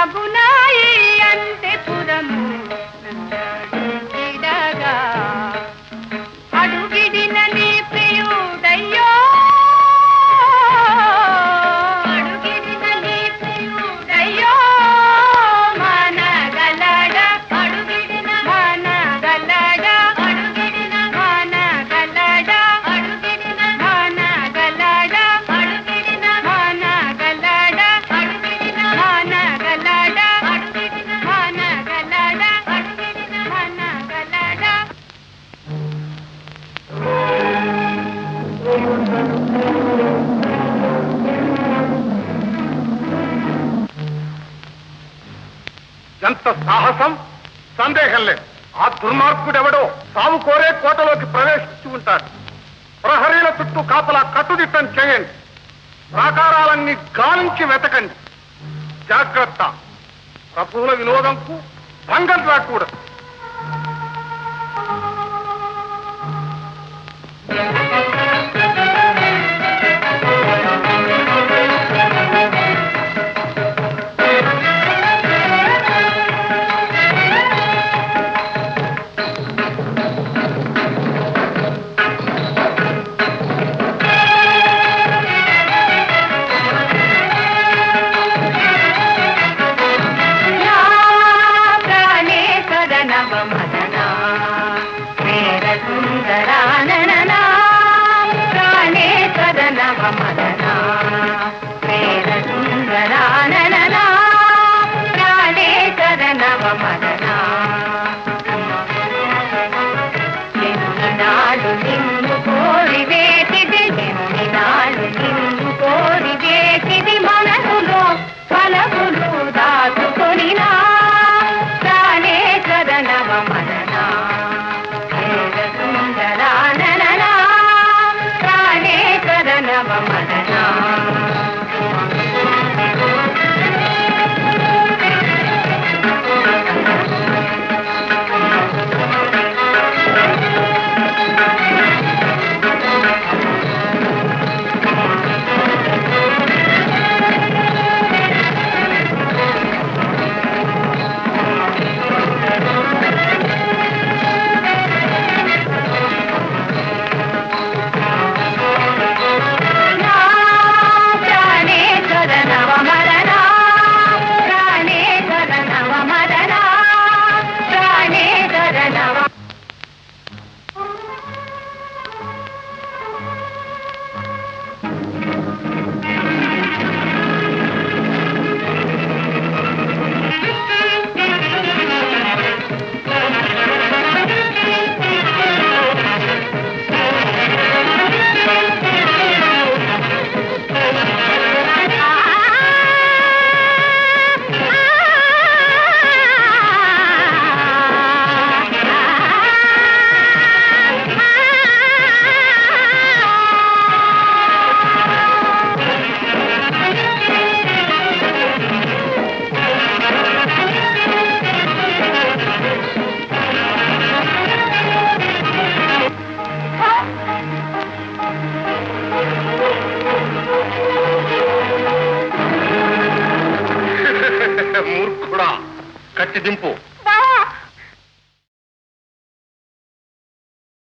బాగునాయి అంటే పురము నందడుగిడగా అడుగిడిన నీ ప్రియుడయ్యో అడుగిడిన నీ ప్రియుడయ్యో మనగలడ అడుగిడిన మనగలడ అడుగిడిన మనగలడ అడుగిడిన మనగలడ అడుగిడిన మనగలడ అడుగిడిన మనగలడ అడుగిడిన మనగలడ అడుగిడిన మనగలడ ఎంత సాహసం సందేహం లేదు ఆ దుర్మార్గుడెవడో సాగు కోరే కోటలోకి ప్రవేశించి ఉంటాడు ప్రహరీల చుట్టూ కాపలా కట్టుదిట్టం చేయండి ప్రాకారాలన్నీ గాలించి వెతకండి జాగ్రత్త ప్రభువుల వినోదంకు భంగం రాకూడదు ప్రాణేశ్వర నవమదనా వేర సుందరాననా ప్రాణేశ్వర నవమదనా వేర సుందరాననా ప్రాణేశ్వర నవమదనా నాడు నిన్ను కోరి వేటిది నాడు నిన్ను కోరి వేటిది మనసులో ఫలములు దాచుకొనినా ప్రాణేశ్వర నవమదనా సుందరాననా ప్రాణేశ్వర నవమదనా ప్రాణేశ్వర నవమదనా ప్రాణేశ్వర నవమదనా ప్రాణేశ్వర నవ మూర్ఖుడా కట్టి దింపు